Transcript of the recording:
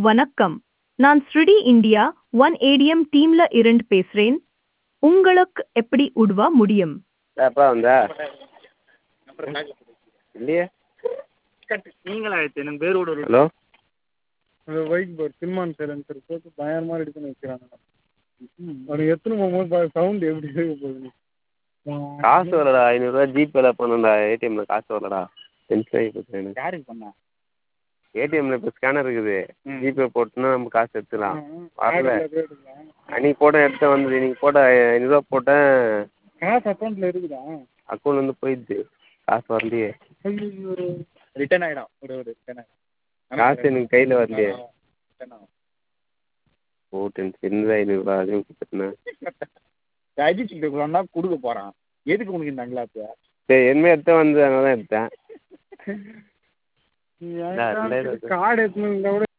வணக்கம் நான் ஸ்ருடி இந்தியா ஒன் ஏடிஎம் டீம்ல இருந்து பேசுறேன் உங்களுக்கு எப்படி உதவ முடியும் எப்போ வந்த இல்லையே நீங்களா ஆயிடுச்சு எனக்கு பேர் விட ஹலோ ஒயிட் போர்டு சினிமான் சார் சார் போட்டு பயங்கரமாக ரெடி பண்ணி வைக்கிறாங்க அவனுக்கு எத்தனை போகும்போது சவுண்ட் எப்படி இருக்க போகுது காசு வரலடா ஐநூறுரூவா ஜிபேல பண்ணேன்டா ஏடிஎம்ல காசு வரலடா டென்ஷன் ஆகி போச்சு எனக்கு யாருக்கு பண்ணா ஏடிஎம்ல இப்போ ஸ்கேனர் இருக்குது ம். ஜிபே போட்டுனா நம்ம காசு எடுத்துக்கலாம் வரல கார்டில் போய் எடுக்கலாம் அன்னைக்கு போட்ட எடுத்த வந்தது இன்னைக்கு போட்ட ஐநூறுரூவா போட்டேன் காசு அக்கௌண்ட்டில் இருக்குதா அக்கௌண்ட் வந்து போயிடுச்சு காசு வரலையே ஐயோ ரிட்டர்ன் ஆகிடும் ஒரு ஒரு ரிட்டர்ன் ஆகிடும் காசு எனக்கு கையில் வரலையே ரிட்டர்ன் ஆகும் ஓ டென்ஷன் இருந்தது ஐநூறுரூவா அதையும் கொடுத்துட்டேன் அஜித் கிட்ட சொன்னா கொடுக்க போகிறான் எதுக்கு உனக்கு இந்த அங்கலாப்பு சரி இனிமேல் எடுத்த வந்து அதனால தான் எடுத்தேன் ரெண்டாயிரம் கார்டு எடுத்துன்னு இருந்தால் கூட